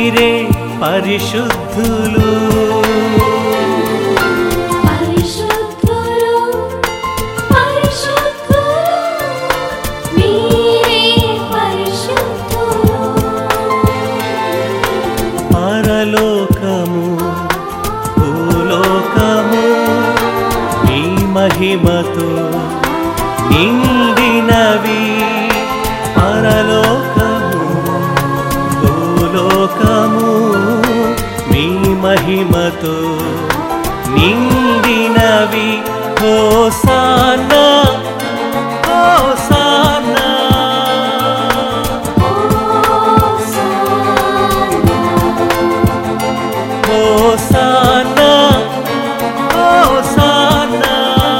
మీరే పరిశుద్ధులు పరిశుద్ధులు పరిశుద్ధులు మీరే పరిశుద్ధులు పరలోకము భూలోకము నీ మహిమతో నిండినవి పరలోకము భూలోకము నీ మహిమతో నిండినవి హోసానా హోసానా హోసానా హోసానా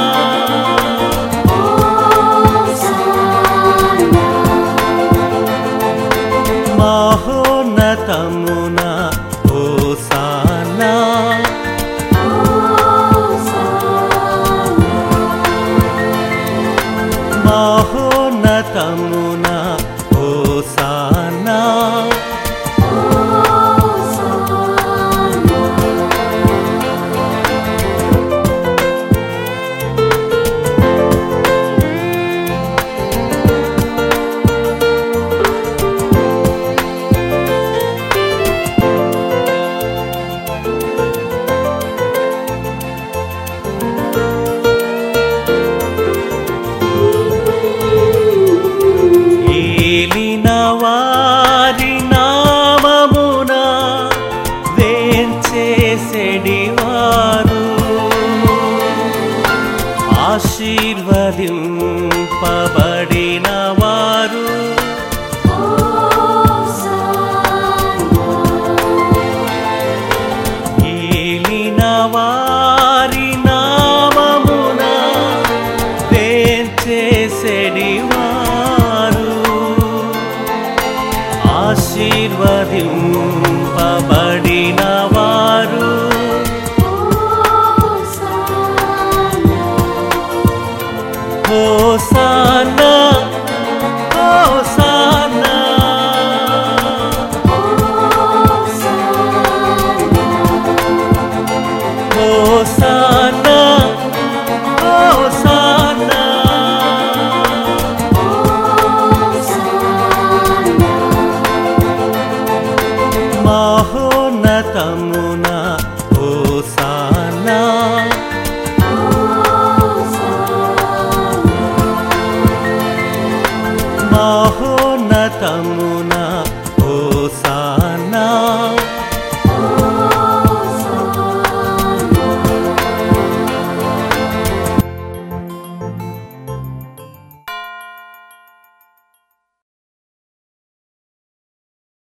మహోన్నతమున హోసానా మహోన్నతమున హోసానా ఏలిన వారి నామమున వేంచేసెడివారు ఆశీర్వదింపబడిన వారు ఏలిన వారి నామమున వేంచేసెడివారు ఆశీర్వదింపబడిన వారు హోసానా హోసానా హోసానా హోసానా మహోన్నతము